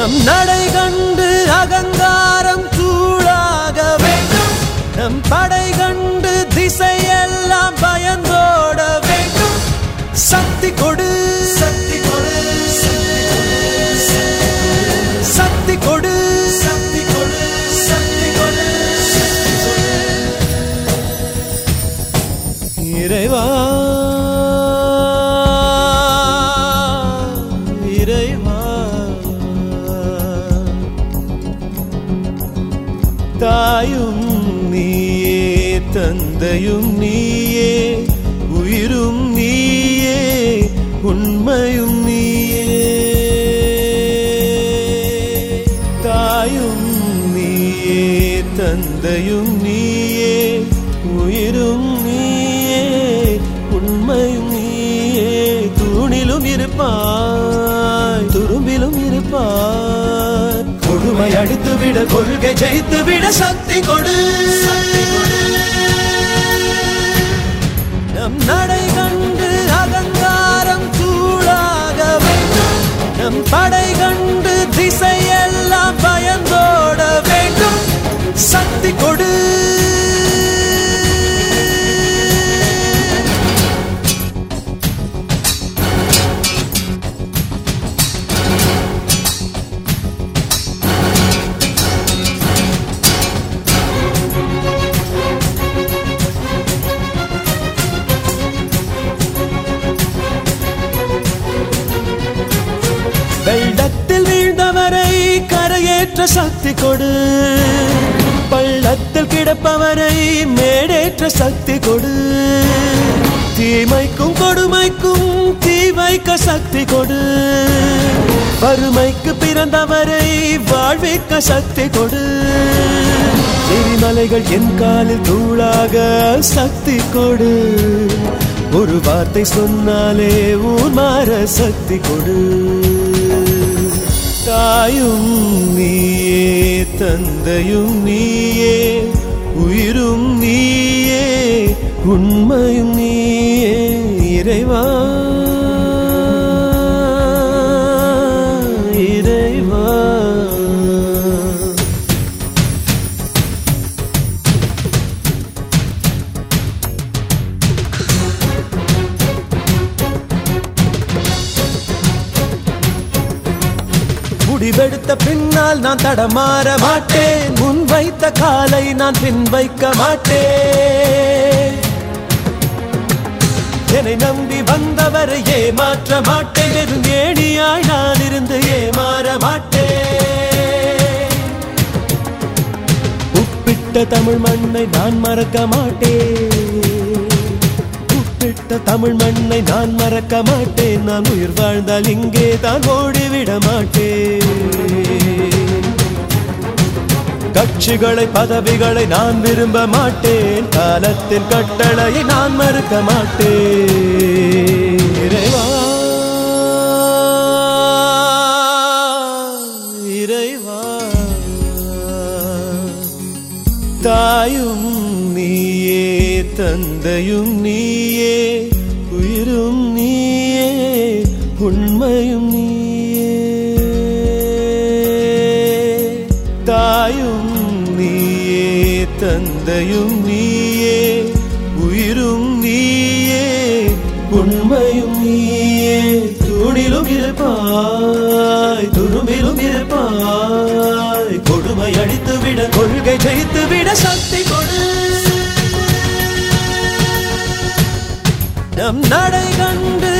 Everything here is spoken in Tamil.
நம் நடை கண்டு அகங்காரம் தூளாக வேண்டும் நம் படை கண்டு திசையெல்லாம் பயந்தோட வேண்டும் சக்தி கொடு சக்தி கொடு சக்தி கொடு சக்தி கொடு சக்தி கொடு இறைவா இறைவா தாயும் நீயே தந்தையும் நீயே உயிரும் நீயே உண்மையும் நீயே தாயும் நீயே தந்தையும் நீயே உயிரும் நீயே உண்மையும் நீயே தூணிலும் இருப்பாய் துரும்பிலும் இருப்பாய் கொடுமை அடித்து விட கொள்கை ஜெயித்து விட சக்தி கொடு நம் நடை கண்டு அகங்காரம் தூளாக வேண்டும் நம் படை கண்டு திசையெல்லாம் பயந்தோட வேண்டும் சக்தி கொடு வெள்ளத்தில் வீழ்ந்தவரை கரையேற்ற சக்தி கொடு பள்ளத்தில் கிடப்பவரை மேடேற்ற சக்தி கொடு தீமைக்கும் கொடுமைக்கும் தீ வைக்க சக்தி கொடு வறுமைக்கு பிறந்தவரை வாழ்விக்க சக்தி கொடு எரிமலைகள் என் காலில் தூளாக சக்தி கொடு ஒரு வார்த்தை சொன்னாலே ஊர் மாற சக்தி கொடு தாயும் நீயே தந்தையும் நீயே உயிரும் நீயே உண்மையும் நீயே இறைவா இறைவா முடிவெடுத்த பின்னால் நான் தடமாற மாட்டேன் முன் வைத்த காலை நான் பின் வைக்க மாட்டேன் என்னை நம்பி வந்தவரை ஏமாற்ற மாட்டேன் வெறும் ஏணியாய் நான் இருந்து ஏமாற மாட்டேன் உப்பிட்ட தமிழ் மண்ணை நான் மறக்க மாட்டேன் உப்பிட்ட தமிழ் மண்ணை நான் மறக்க மாட்டேன் நான் உயிர் வாழ்ந்தால் இங்கே தான் ஓடிவிட மாட்டேன் கட்சிகளை பதவிகளை நான் விரும்ப மாட்டேன் காலத்தின் கட்டளையை நான் மறுக்க மாட்டேன் இறைவா இறைவா தாயும் நீயே தந்தையும் நீயே உயிரும் நீயே உண்மையும் நீயே தாயும் நீயே தந்தையும் நீயே உயிரும் நீயே உண்மையும் நீயே தூணிலும் இருப்பாய் துரும்பிலும் இருப்பாய் கொடுமை அடித்து விட கொள்கை ஜெயித்து விட சக்தி கொடு நம் நடை கண்டு